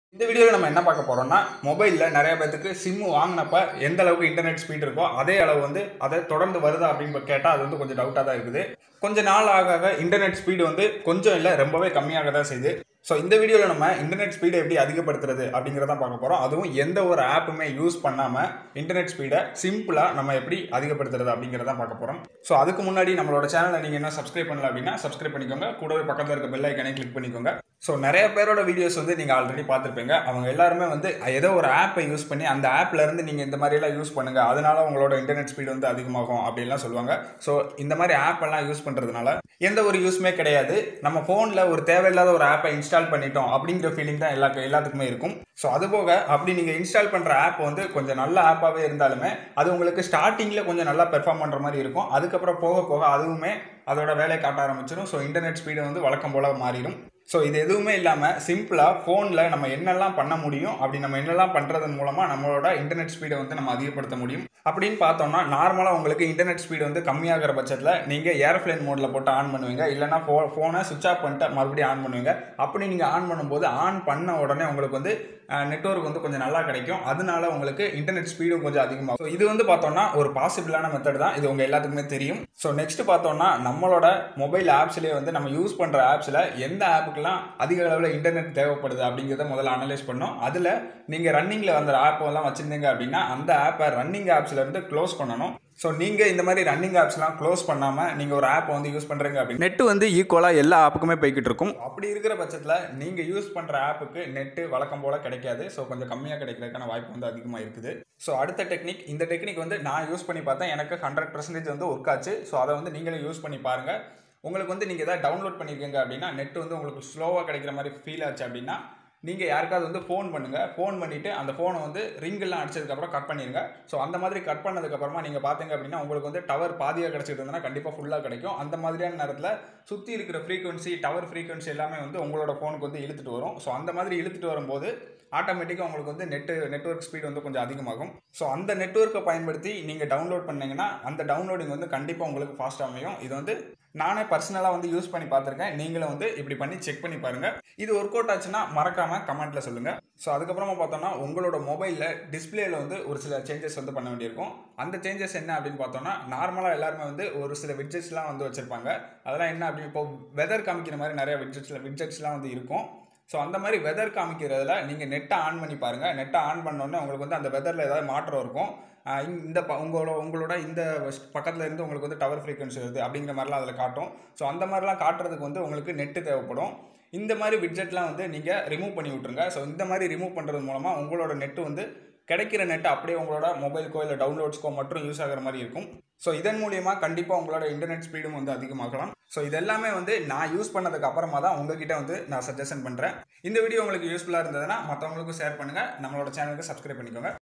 இந்த வீடியோவில் நம்ம என்ன பார்க்க போறோம்னா மொபைலில் நிறைய பேத்துக்கு சிம்மு வாங்கினப்ப எந்த அளவுக்கு இன்டர்நெட் ஸ்பீட் இருக்கோ அதே அளவு வந்து அதை தொடர்ந்து வருதா அப்படின்னு கேட்டால் அது வந்து கொஞ்சம் டவுட்டாக தான் இருக்குது கொஞ்ச நாள் ஆக ஆக இன்டர்நெட் ஸ்பீடு வந்து கொஞ்சம் இல்லை ரொம்பவே கம்மியாக தான் செய்யுது ஸோ இந்த வீடியோவில் நம்ம இன்டர்நெட் ஸ்பீடை எப்படி அதிகப்படுத்துறது அப்படிங்கிறத பார்க்க போகிறோம் அதுவும் எந்த ஒரு ஆப்புமே யூஸ் பண்ணாமல் இன்டர்நெட் ஸ்பீடை சிம்பிளாக நம்ம எப்படி அதிகப்படுத்துறது அப்படிங்கிறத பார்க்க போகிறோம் ஸோ அதுக்கு முன்னாடி நம்மளோட சேனலை நீங்கள் என்ன சப்ஸ்கிரைப் பண்ணல அப்படின்னா சப்ஸ்கிரைப் பண்ணிக்கோங்க கூடவே பக்கத்தில் இருக்க பெல் ஐக்கனை கிளிக் பண்ணிக்கோங்க ஸோ நிறைய பேரோட வீடியோஸ் வந்து நீங்கள் ஆல்ரெடி பார்த்துருப்பீங்க அவங்க எல்லாருமே வந்து ஏதோ ஒரு ஆப்பை யூஸ் பண்ணி அந்த ஆப்ல இருந்து நீங்கள் இந்த மாதிரியெல்லாம் யூஸ் பண்ணுங்க அதனால உங்களோட இன்டர்நெட் ஸ்பீடு வந்து அதிகமாகும் அப்படின்லாம் சொல்லுவாங்க ஸோ இந்த மாதிரி ஆப் எல்லாம் யூஸ் பண்ணுறதுனால எந்த ஒரு யூஸ்மே கிடையாது நம்ம ஃபோனில் ஒரு தேவையில்லாத ஒரு ஆப்பை இன்ஸ்டால் பண்ணிட்டோம் அப்படிங்கிற ஃபீலிங் தான் எல்லா எல்லாத்துக்குமே இருக்கும் ஸோ அதுபோக அப்படி நீங்கள் இன்ஸ்டால் பண்ணுற ஆப் வந்து கொஞ்சம் நல்ல ஆப்பாகவே இருந்தாலுமே அது உங்களுக்கு ஸ்டார்டிங்கில் கொஞ்சம் நல்லா பெர்ஃபார்ம் பண்ணுற மாதிரி இருக்கும் அதுக்கப்புறம் போக போக அதுவுமே அதோட வேலையை காட்ட ஆரம்பிச்சிடும் ஸோ இன்டர்நெட் ஸ்பீடு வந்து வழக்கம் போல மாறிடும் ஸோ இது எதுவுமே இல்லாமல் சிம்பிளாக ஃபோனில் நம்ம என்னெல்லாம் பண்ண முடியும் அப்படி நம்ம என்னெல்லாம் பண்ணுறதன் மூலமாக நம்மளோட இன்டர்நெட் ஸ்பீடை வந்து நம்ம அதிகப்படுத்த முடியும் அப்படின்னு பார்த்தோம்னா நார்மலாக உங்களுக்கு இன்டர்நெட் ஸ்பீடு வந்து கம்மியாகிற பட்சத்தில் நீங்கள் ஏர்ஃப்ளைன் மோடில் போட்டு ஆன் பண்ணுவீங்க இல்லைனா ஃபோ ஃபோனை சுவிச் ஆஃப் பண்ணிட்டு மறுபடியும் ஆன் பண்ணுவீங்க அப்படி நீங்கள் ஆன் பண்ணும்போது ஆன் பண்ண உடனே உங்களுக்கு வந்து நெட்ஒர்க் வந்து கொஞ்சம் நல்லா கிடைக்கும் அதனால உங்களுக்கு இன்டர்நெட் ஸ்பீடும் கொஞ்சம் அதிகமாகும் ஸோ இது வந்து பார்த்தோம்னா ஒரு பாசிபிளான மெத்தட் தான் இது உங்கள் எல்லாத்துக்குமே தெரியும் ஸோ நெக்ஸ்ட் பார்த்தோம்னா நம்மளோட மொபைல் ஆப்ஸ்லேயே வந்து நம்ம யூஸ் பண்ணுற ஆப்ஸில் எந்த ஆப்புக்கெல்லாம் அதிக அளவில் இன்டர்நெட் தேவைப்படுது அப்படிங்கிறத முதல்ல அனலைஸ் பண்ணோம் அதில் நீங்கள் ரன்னிங்கில் வந்த ஆப் எல்லாம் வச்சுருந்தீங்க அப்படின்னா அந்த ஆப்பை ரன்னிங் ஆப்ஸ்ல இருந்து க்ளோஸ் பண்ணணும் ஸோ நீங்கள் இந்த மாதிரி ரன்னிங் ஆப்ஸ்லாம் க்ளோஸ் பண்ணாமல் நீங்கள் ஒரு ஆப்பை வந்து யூஸ் பண்ணுறீங்க அப்படின்னு நெட் வந்து ஈக்குவலாக எல்லா ஆப்புக்குமே போய்கிட்டு இருக்கும் அப்படி இருக்கிற பட்சத்தில் நீங்கள் யூஸ் பண்ணுற ஆப்புக்கு நெட்டு வழக்கம் போல் கிடைக்காது ஸோ கொஞ்சம் கம்மியாக கிடைக்கிறதுக்கான வாய்ப்பு வந்து அதிகமாக இருக்குது ஸோ அடுத்த டெக்னிக் இந்த டெக்னிக் வந்து நான் யூஸ் பண்ணி பார்த்தேன் எனக்கு ஹண்ட்ரட் பர்சன்டேஜ் வந்து ஒர்க் ஆச்சு ஸோ அதை வந்து நீங்களும் யூஸ் பண்ணி பாருங்கள் உங்களுக்கு வந்து நீங்கள் எதாவது டவுன்லோட் பண்ணியிருக்கீங்க அப்படின்னா நெட் வந்து உங்களுக்கு ஸ்லோவாக கிடைக்கிற மாதிரி ஃபீல் ஆச்சு அப்படின்னா நீங்கள் யாருக்காவது வந்து ஃபோன் பண்ணுங்கள் ஃபோன் பண்ணிவிட்டு அந்த ஃபோனை வந்து ரிங்கெல்லாம் அடிச்சதுக்கப்புறம் கட் பண்ணிடுங்க ஸோ அந்த மாதிரி கட் பண்ணதுக்கப்புறமா நீங்கள் பார்த்தீங்க அப்படின்னா உங்களுக்கு வந்து டவர் பாதியாக கிடச்சிட்டு இருந்ததுன்னா கண்டிப்பாக ஃபுல்லாக கிடைக்கும் அந்த மாதிரியான நேரத்தில் சுற்றி இருக்கிற ஃப்ரீக்வன்சி டவர் ஃப்ரீக்வன்சி எல்லாமே வந்து உங்களோட ஃபோனுக்கு வந்து இழுத்துட்டு வரும் ஸோ அந்த மாதிரி இழுத்துட்டு வரும்போது ஆட்டோமேட்டிக்காக உங்களுக்கு வந்து நெட்டு நெட்ஒர்க் ஸ்பீட் வந்து கொஞ்சம் அதிகமாகும் ஸோ அந்த நெட்ஒர்க்கை பயன்படுத்தி நீங்கள் டவுன்லோட் பண்ணீங்கன்னா அந்த டவுன்லோடிங் வந்து கண்டிப்பாக உங்களுக்கு ஃபாஸ்ட் அமையும் இது வந்து நானே பர்சனலாக வந்து யூஸ் பண்ணி பார்த்துருக்கேன் நீங்களும் வந்து இப்படி பண்ணி செக் பண்ணி பாருங்கள் இது ஒர்க் அவுட் ஆச்சுன்னா மறக்காமல் கமெண்ட்டில் சொல்லுங்கள் ஸோ அதுக்கப்புறமா பார்த்தோம்னா உங்களோட மொபைலில் டிஸ்பிளேல வந்து ஒரு சில சேஞ்சஸ் வந்து பண்ண வேண்டியிருக்கும் அந்த சேஞ்சஸ் என்ன அப்படின்னு பார்த்தோம்னா நார்மலாக எல்லாருமே வந்து ஒரு சில விட்ஜெட்ஸ்லாம் வந்து வச்சுருப்பாங்க அதெல்லாம் என்ன அப்படின்னு இப்போ வெதர் காமிக்கிற மாதிரி நிறைய விட்ஜெட்ஸில் விட்ஜெட்ஸ்லாம் வந்து இருக்கும் ஸோ அந்த மாதிரி வெதர் காமிக்கிறதுல நீங்கள் நெட்டை ஆன் பண்ணி பாருங்கள் நெட்டை ஆன் பண்ணோடனே உங்களுக்கு வந்து அந்த வெதரில் ஏதாவது மாற்றம் இருக்கும் இந்த ப உங்களோட உங்களோட இந்த பக்கத்தில் இருந்து உங்களுக்கு வந்து டவர் ஃப்ரீக்வன்சி வருது அப்படிங்கிற மாதிரிலாம் அதில் காட்டும் ஸோ அந்த மாதிரிலாம் காட்டுறதுக்கு வந்து உங்களுக்கு நெட்டு தேவைப்படும் இந்த மாதிரி விட்ஜெட்லாம் வந்து நீங்கள் ரிமூவ் பண்ணி விட்ருங்க ஸோ இந்த மாதிரி ரிமூவ் பண்ணுறது மூலமாக உங்களோட நெட்டு வந்து கிடைக்கிற நெட் அப்படியே உங்களோட மொபைலுக்கோ இல்லை டவுன்லோட்ஸ்க்கோ மட்டும் யூஸ் ஆகிற மாதிரி இருக்கும் ஸோ இதன் மூலியமாக கண்டிப்பாக உங்களோட இன்டர்நெட் ஸ்பீடும் வந்து அதிகமாகலாம் ஸோ இதெல்லாமே வந்து நான் யூஸ் பண்ணதுக்கு அப்புறமா தான் உங்ககிட்ட வந்து நான் சஜஷன் பண்ணுறேன் இந்த வீடியோ உங்களுக்கு யூஸ்ஃபுல்லாக இருந்ததுன்னா மற்றவங்களுக்கும் ஷேர் பண்ணுங்கள் நம்மளோட சேனலுக்கு சப்ஸ்கிரைப் பண்ணிக்கோங்க